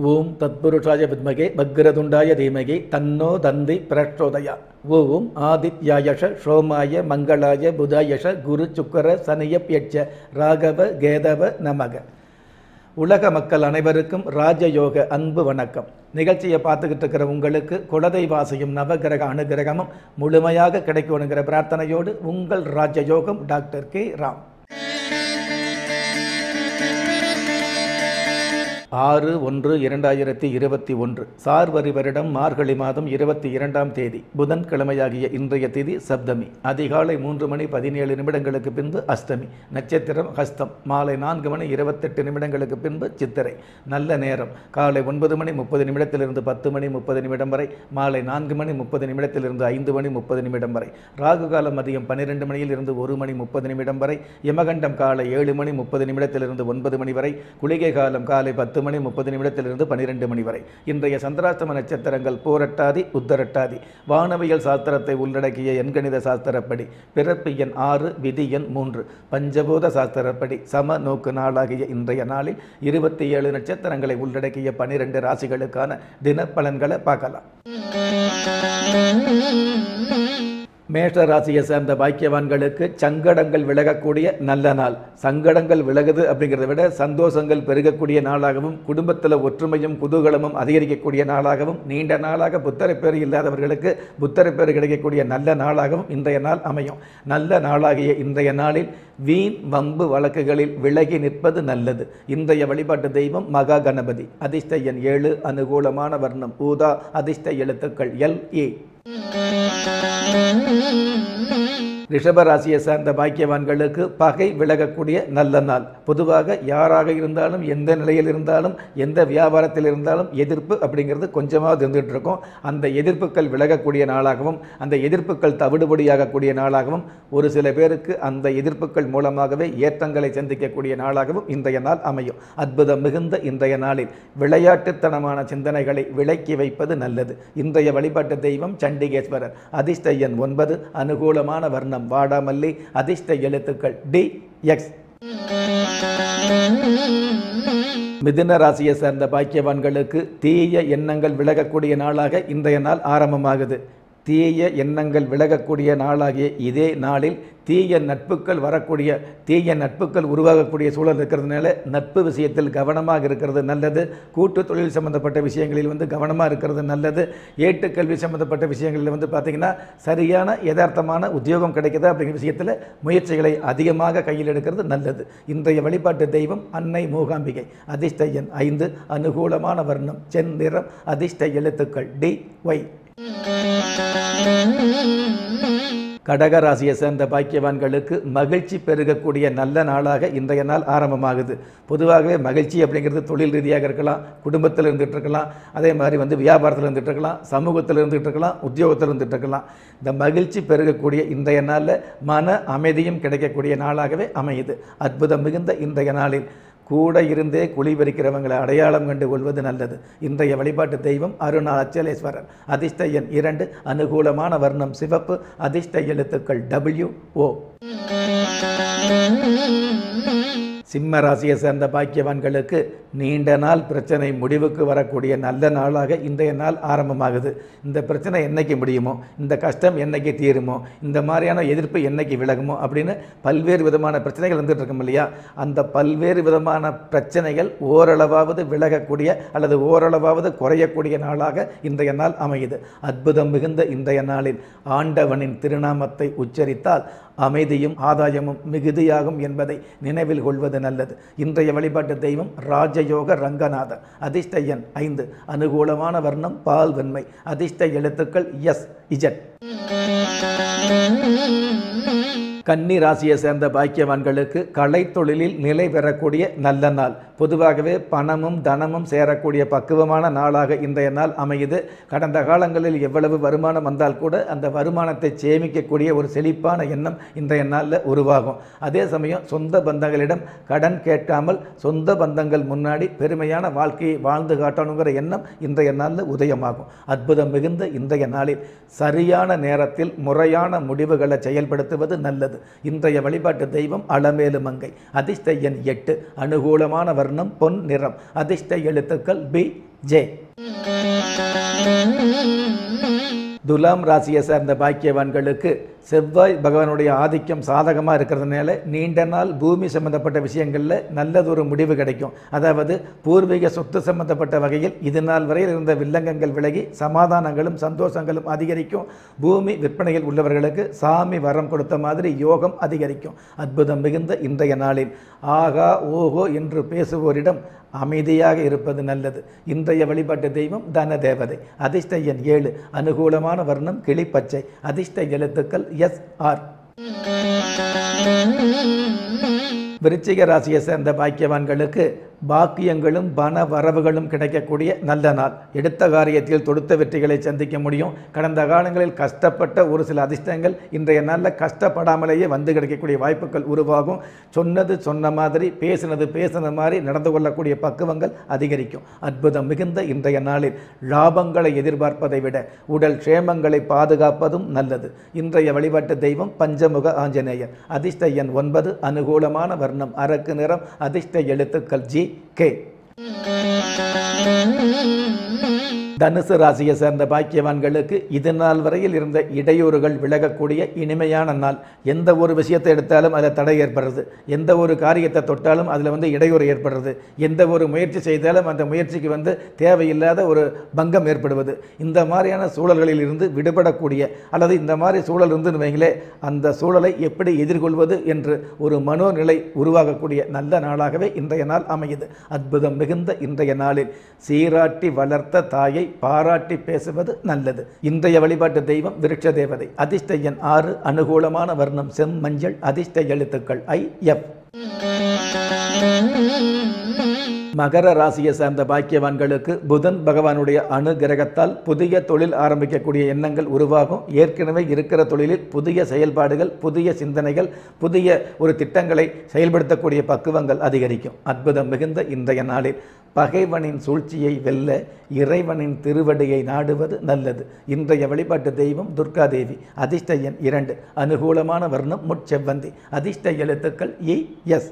ஓம் தத்புருஷாய வித்மகே பக்ரதுண்டாய தீமகி தன்னோ தந்தி பிரச்சோதயா ஓம் ஆதித்யாயஷ சோமாய மங்களாய புதாயஷ குரு சுக்கர சனியப்யட்ச ராகவ கேதவ நமக உலக மக்கள் அனைவருக்கும் ராஜயோக அன்பு வணக்கம் நிகழ்ச்சியை பார்த்துக்கிட்டு இருக்கிற உங்களுக்கு குலதெய்வாசையும் நவகிரக அனுகிரகமும் முழுமையாக கிடைக்கணுங்கிற பிரார்த்தனையோடு உங்கள் ராஜயோகம் டாக்டர் கே ராம் ஆறு ஒன்று இரண்டாயிரத்தி இருபத்தி ஒன்று சார்வரி வருடம் மார்கழி மாதம் இருபத்தி இரண்டாம் தேதி புதன்கிழமையாகிய இன்றைய தேதி சப்தமி அதிகாலை மூன்று மணி பதினேழு நிமிடங்களுக்கு பின்பு அஷ்டமி நட்சத்திரம் ஹஸ்தம் மாலை நான்கு மணி இருபத்தெட்டு நிமிடங்களுக்கு பின்பு சித்திரை நல்ல நேரம் காலை ஒன்பது மணி முப்பது நிமிடத்திலிருந்து பத்து மணி முப்பது நிமிடம் வரை மாலை நான்கு மணி முப்பது நிமிடத்திலிருந்து ஐந்து மணி முப்பது நிமிடம் வரை ராகு காலம் மதியம் பன்னிரெண்டு மணியில் இருந்து ஒரு மணி முப்பது நிமிடம் வரை யமகண்டம் காலை ஏழு மணி முப்பது நிமிடத்திலிருந்து ஒன்பது மணி வரை குளிகை காலம் காலை பத்து மணி முப்பது நிமிடத்திலிருந்து பன்னிரெண்டு மணி வரை இன்றைய சந்திராஷ்டம நட்சத்திரங்கள் போரட்டாதி உத்தரட்டாதி வானவியல் சாஸ்திரத்தை உள்ளடக்கிய எண்கணித சாஸ்திரப்படி பிறப்பு எண் ஆறு விதி எண் மூன்று பஞ்சபூத சாஸ்திரப்படி சம நோக்கு நாளாகிய இன்றைய நாளில் இருபத்தி ஏழு நட்சத்திரங்களை உள்ளடக்கிய பனிரெண்டு ராசிகளுக்கான தினப்பலன்களை பார்க்கலாம் மேஷ ராசியை சேர்ந்த பாக்கியவான்களுக்கு சங்கடங்கள் விலகக்கூடிய நல்ல நாள் சங்கடங்கள் விலகுது அப்படிங்கிறத விட சந்தோஷங்கள் பெருகக்கூடிய நாளாகவும் குடும்பத்தில் ஒற்றுமையும் குதூகலமும் அதிகரிக்கக்கூடிய நாளாகவும் நீண்ட நாளாக புத்தரை பேர் இல்லாதவர்களுக்கு புத்தரை பேர் கிடைக்கக்கூடிய நல்ல நாளாகவும் இன்றைய நாள் அமையும் நல்ல நாளாகிய இன்றைய நாளில் வீண் வம்பு வழக்குகளில் விலகி நிற்பது நல்லது இன்றைய வழிபாட்டு தெய்வம் மகா கணபதி அதிர்ஷ்ட எண் ஏழு அனுகூலமான வர்ணம் ஊதா அதிர்ஷ்ட எழுத்துக்கள் எல் ஏ ரிஷபராசியை சார்ந்த பாக்கியவான்களுக்கு பகை விலகக்கூடிய நல்ல நாள் பொதுவாக யாராக இருந்தாலும் எந்த நிலையில் இருந்தாலும் எந்த வியாபாரத்தில் இருந்தாலும் எதிர்ப்பு அப்படிங்கிறது கொஞ்சமாக இருந்துகிட்டு இருக்கும் அந்த எதிர்ப்புகள் விலகக்கூடிய நாளாகவும் அந்த எதிர்ப்புகள் தவிடுபடியாகக்கூடிய நாளாகவும் ஒரு சில பேருக்கு அந்த எதிர்ப்புகள் மூலமாகவே ஏற்றங்களை சந்திக்கக்கூடிய நாளாகவும் இன்றைய நாள் அமையும் அற்புதம் மிகுந்த இன்றைய நாளில் விளையாட்டுத்தனமான சிந்தனைகளை விலக்கி வைப்பது நல்லது இன்றைய வழிபாட்டு தெய்வம் சண்டிகேஸ்வரர் அதிர்ஷ்ட எண் ஒன்பது அனுகூலமான வர்ணம் வாடாமல்லி அதிர்ஷ்ட எழுத்துக்கள் டி எக்ஸ் மிதுன ராசியை சேர்ந்த பாக்கியவான்களுக்கு தீய எண்ணங்கள் விலகக்கூடிய நாளாக இன்றைய நாள் ஆரம்பமாகுது தீய எண்ணங்கள் விலகக்கூடிய நாளாகிய இதே நாளில் தீய நட்புகள் வரக்கூடிய தீய நட்புகள் உருவாகக்கூடிய சூழல் இருக்கிறதுனால நட்பு விஷயத்தில் கவனமாக இருக்கிறது நல்லது கூட்டு தொழில் சம்பந்தப்பட்ட விஷயங்களில் வந்து கவனமாக இருக்கிறது நல்லது ஏட்டுக்கல்வி சம்பந்தப்பட்ட விஷயங்களில் வந்து பார்த்திங்கன்னா சரியான யதார்த்தமான உத்தியோகம் கிடைக்குதா அப்படிங்கிற விஷயத்தில் முயற்சிகளை அதிகமாக கையில் எடுக்கிறது நல்லது இன்றைய வழிபாட்டு தெய்வம் அன்னை மூகாம்பிகை அதிர்ஷ்ட எண் ஐந்து அனுகூலமான வர்ணம் செந்நிறம் அதிர்ஷ்ட எழுத்துக்கள் டி ஒய் கடகராசியை சேர்ந்த பாக்கியவான்களுக்கு மகிழ்ச்சி பெருகக்கூடிய நல்ல நாளாக இன்றைய நாள் ஆரம்பமாகுது பொதுவாகவே மகிழ்ச்சி அப்படிங்கிறது தொழில் ரீதியாக இருக்கலாம் குடும்பத்தில் இருந்துகிட்டு இருக்கலாம் அதே மாதிரி வந்து வியாபாரத்தில் இருந்துகிட்டு இருக்கலாம் சமூகத்தில் இருந்துகிட்டு இருக்கலாம் உத்தியோகத்தில் இருந்துகிட்டு இருக்கலாம் இந்த மகிழ்ச்சி பெருகக்கூடிய இன்றைய நாளில் மன அமைதியும் கிடைக்கக்கூடிய நாளாகவே அமையுது அற்புதம் மிகுந்த இன்றைய நாளில் கூட இருந்தே குழி பறிக்கிறவங்களை அடையாளம் கண்டு கொள்வது நல்லது இன்றைய வழிபாட்டு தெய்வம் அருணா அச்சலேஸ்வரர் அதிர்ஷ்ட எண் இரண்டு அனுகூலமான வர்ணம் சிவப்பு அதிர்ஷ்ட எழுத்துக்கள் டபிள்யூ ஓ சிம்ம ராசியை சேர்ந்த பாக்கியவான்களுக்கு நீண்ட நாள் பிரச்சனை முடிவுக்கு வரக்கூடிய நல்ல நாளாக இன்றைய நாள் ஆரம்பமாகுது இந்த பிரச்சனை என்னைக்கு முடியுமோ இந்த கஷ்டம் என்னைக்கு தீருமோ இந்த மாதிரியான எதிர்ப்பு என்னைக்கு விலகுமோ அப்படின்னு பல்வேறு விதமான பிரச்சனைகள் வந்துட்டு இருக்கும் இல்லையா அந்த பல்வேறு விதமான பிரச்சனைகள் ஓரளவாவது விலகக்கூடிய அல்லது ஓரளவாவது குறையக்கூடிய நாளாக இன்றைய நாள் அமையுது அற்புதம் மிகுந்த இன்றைய நாளில் ஆண்டவனின் திருநாமத்தை உச்சரித்தால் அமைதியும் ஆதாயமும் மிகுதியாகும் என்பதை நினைவில் கொள்வது நல்லது இன்றைய வழிபாட்டு தெய்வம் ராஜயோக ரங்கநாதர் அதிர்ஷ்ட எண் ஐந்து அனுகூலமான வர்ணம் பால் வெண்மை அதிர்ஷ்ட எழுத்துக்கள் எஸ் இஜட் கன்னி ராசியை சேர்ந்த பாக்கியவான்களுக்கு கலைத்தொழிலில் நிலை பெறக்கூடிய நல்ல நாள் பொதுவாகவே பணமும் தனமும் சேரக்கூடிய பக்குவமான நாளாக இன்றைய நாள் அமையுது கடந்த காலங்களில் எவ்வளவு வருமானம் வந்தால் கூட அந்த வருமானத்தை சேமிக்கக்கூடிய ஒரு செழிப்பான எண்ணம் இன்றைய நாளில் உருவாகும் அதே சமயம் சொந்த பந்தங்களிடம் கடன் கேட்காமல் சொந்த பந்தங்கள் முன்னாடி பெருமையான வாழ்க்கையை வாழ்ந்து காட்டணுங்கிற எண்ணம் இன்றைய நாளில் உதயமாகும் அற்புதம் மிகுந்த இன்றைய நாளில் சரியான நேரத்தில் முறையான முடிவுகளை செயல்படுத்துவது நல்லது இன்றைய வழிபாட்டு தெய்வம் அலமேலு மங்கை அதிர்ஷ்ட எண் எட்டு அனுகூலமான வர்ணம் பொன் நிறம் அதிர்ஷ்ட எழுத்துக்கள் பி ஜே துலாம் ராசியை சேர்ந்த பாக்கியவான்களுக்கு செவ்வாய் பகவானுடைய ஆதிக்கம் சாதகமாக இருக்கிறதுனால நீண்ட நாள் பூமி சம்பந்தப்பட்ட விஷயங்களில் நல்லதொரு முடிவு கிடைக்கும் அதாவது பூர்வீக சொத்து சம்பந்தப்பட்ட வகையில் இது நாள் வரையில் இருந்த வில்லங்கங்கள் விலகி சமாதானங்களும் சந்தோஷங்களும் அதிகரிக்கும் பூமி விற்பனையில் உள்ளவர்களுக்கு சாமி வரம் கொடுத்த மாதிரி யோகம் அதிகரிக்கும் அற்புதம் மிகுந்த இன்றைய நாளில் ஆகா ஓஹோ என்று பேசுவோரிடம் அமைதியாக இருப்பது நல்லது இன்றைய வழிபாட்டு தெய்வம் தன தேவதை அதிர்ஷ்ட எண் ஏழு அனுகூலமான வர்ணம் கிளிப்பச்சை அதிர்ஷ்ட எழுத்துக்கள் எஸ் ஆர் விருச்சிக ராசியை சேர்ந்த பாக்கியவான்களுக்கு பாக்கியங்களும் பண வரவுகளும் கிடைக்கக்கூடிய நல்ல நாள் எடுத்த காரியத்தில் தொடுத்த வெற்றிகளை சந்திக்க முடியும் கடந்த காலங்களில் கஷ்டப்பட்ட ஒரு சில அதிர்ஷ்டங்கள் இன்றைய நாளில் கஷ்டப்படாமலேயே வந்து கிடைக்கக்கூடிய வாய்ப்புகள் உருவாகும் சொன்னது சொன்ன மாதிரி பேசினது பேசின மாதிரி நடந்து கொள்ளக்கூடிய பக்குவங்கள் அதிகரிக்கும் அற்புதம் மிகுந்த இன்றைய நாளில் லாபங்களை எதிர்பார்ப்பதை விட உடல் க்ஷேமங்களை பாதுகாப்பதும் நல்லது இன்றைய வழிபாட்டு தெய்வம் பஞ்சமுக ஆஞ்சநேயர் அதிர்ஷ்ட எண் ஒன்பது அனுகூலமான வர்ணம் அரக்கு நிறம் அதிர்ஷ்ட எழுத்துக்கள் ஜி கே தனுசு ராசியை சேர்ந்த பாக்கியவான்களுக்கு இது நாள் வரையில் இருந்த இடையூறுகள் விலகக்கூடிய இனிமையான நாள் எந்த ஒரு விஷயத்தை எடுத்தாலும் அதில் தடை ஏற்படுறது எந்த ஒரு காரியத்தை தொட்டாலும் அதில் வந்து இடையூறு ஏற்படுறது எந்த ஒரு முயற்சி செய்தாலும் அந்த முயற்சிக்கு வந்து தேவையில்லாத ஒரு பங்கம் ஏற்படுவது இந்த மாதிரியான சூழல்களில் இருந்து விடுபடக்கூடிய அல்லது இந்த மாதிரி சூழல் இருந்துன்னு வைங்களே அந்த சூழலை எப்படி எதிர்கொள்வது என்று ஒரு மனோநிலை உருவாகக்கூடிய நல்ல நாளாகவே இன்றைய நாள் அமையுது அற்புதம் மிகுந்த இன்றைய நாளில் சீராட்டி வளர்த்த தாயை பாராட்டி பேசுவது நல்லது இன்றைய வழிபாட்டு தெய்வம் விருட்ச தேவதை அதிர்ஷ்ட எண் ஆறு அனுகூலமான வர்ணம் செம்மஞ்சள் அதிர்ஷ்ட எழுத்துக்கள் ஐ எஃப் மகர ராசியை சார்ந்த பாக்கியவான்களுக்கு புதன் பகவானுடைய அனுகிரகத்தால் புதிய தொழில் ஆரம்பிக்கக்கூடிய எண்ணங்கள் உருவாகும் ஏற்கனவே இருக்கிற தொழிலில் புதிய செயல்பாடுகள் புதிய சிந்தனைகள் புதிய ஒரு திட்டங்களை செயல்படுத்தக்கூடிய பக்குவங்கள் அதிகரிக்கும் அற்புதம் மிகுந்த இன்றைய நாளில் பகைவனின் சூழ்ச்சியை வெல்ல இறைவனின் திருவடியை நாடுவது நல்லது இன்றைய வழிபாட்டு தெய்வம் துர்காதேவி அதிர்ஷ்ட எண் இரண்டு அனுகூலமான வர்ணம் முட்செவ்வந்தி அதிர்ஷ்ட எழுத்துக்கள் இ எஸ்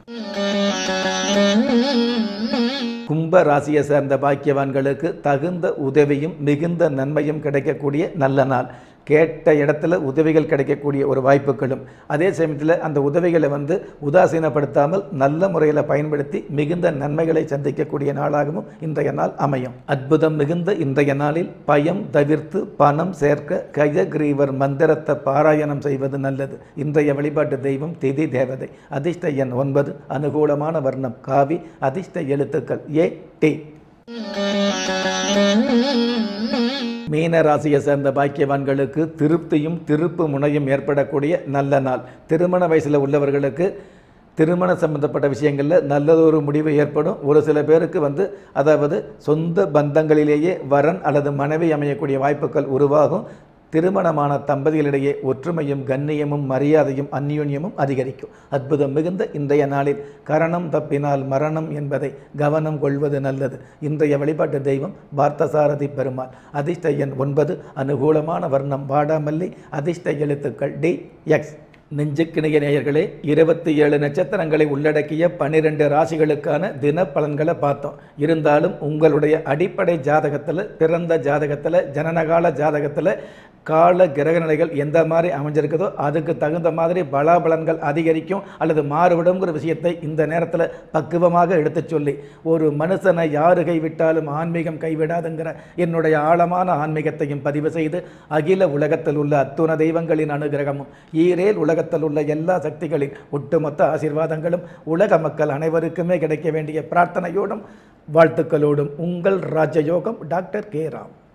கும்ப ராசியை சேர்ந்த பாக்கியவான்களுக்கு தகுந்த உதவியும் மிகுந்த நன்மையும் கிடைக்கக்கூடிய நல்ல நாள் கேட்ட இடத்துல உதவிகள் கிடைக்கக்கூடிய ஒரு வாய்ப்புகளும் அதே சமயத்தில் அந்த உதவிகளை வந்து உதாசீனப்படுத்தாமல் நல்ல முறையில் பயன்படுத்தி மிகுந்த நன்மைகளை சந்திக்கக்கூடிய நாளாகவும் இன்றைய நாள் அமையும் அற்புதம் மிகுந்த இன்றைய நாளில் பயம் தவிர்த்து பணம் சேர்க்க கஜகிரீவர் மந்திரத்தை பாராயணம் செய்வது நல்லது இன்றைய வழிபாட்டு தெய்வம் திதி தேவதை அதிர்ஷ்ட எண் ஒன்பது அனுகூலமான வர்ணம் காவி அதிர்ஷ்ட எழுத்துக்கள் ஏ டி மீன ராசியை சேர்ந்த பாக்கியவான்களுக்கு திருப்தியும் திருப்பு முனையும் ஏற்படக்கூடிய நல்ல நாள் திருமண வயசில் உள்ளவர்களுக்கு திருமண சம்பந்தப்பட்ட விஷயங்களில் நல்லதொரு முடிவு ஏற்படும் ஒரு சில பேருக்கு வந்து அதாவது சொந்த பந்தங்களிலேயே வரன் அல்லது மனைவி அமையக்கூடிய வாய்ப்புகள் உருவாகும் திருமணமான தம்பதிகளிடையே ஒற்றுமையும் கண்ணியமும் மரியாதையும் அந்யோன்யமும் அதிகரிக்கும் அற்புதம் மிகுந்த இன்றைய நாளில் கரணம் தப்பினால் மரணம் என்பதை கவனம் கொள்வது நல்லது இன்றைய வழிபாட்டு தெய்வம் பார்த்தசாரதி பெருமாள் அதிர்ஷ்ட எண் ஒன்பது அனுகூலமான வர்ணம் வாடாமல்லி அதிர்ஷ்ட எழுத்துக்கள் டி எக்ஸ் நெஞ்சுக்கிணைய நேயர்களே இருபத்தி ஏழு நட்சத்திரங்களை உள்ளடக்கிய பன்னிரெண்டு ராசிகளுக்கான தின பலன்களை பார்த்தோம் இருந்தாலும் உங்களுடைய அடிப்படை ஜாதகத்தில் பிறந்த ஜாதகத்தில் ஜனனகால ஜாதகத்தில் கால கிரக நிலைகள் எந்த மாதிரி அமைஞ்சிருக்குதோ அதுக்கு தகுந்த மாதிரி பலாபலன்கள் அதிகரிக்கும் அல்லது மாறுபடுங்கிற விஷயத்தை இந்த நேரத்தில் பக்குவமாக எடுத்துச் சொல்லி ஒரு மனுஷனை யாரு கைவிட்டாலும் ஆன்மீகம் கைவிடாதுங்கிற என்னுடைய ஆழமான ஆன்மீகத்தையும் பதிவு செய்து அகில உலகத்தில் உள்ள அத்துண தெய்வங்களின் அனுகிரகமும் ஈரேல் உலகத்தில் உள்ள எல்லா சக்திகளின் ஒட்டுமொத்த ஆசீர்வாதங்களும் உலக மக்கள் அனைவருக்குமே கிடைக்க வேண்டிய பிரார்த்தனையோடும் வாழ்த்துக்களோடும் உங்கள் ராஜயோகம் டாக்டர் கே ராம்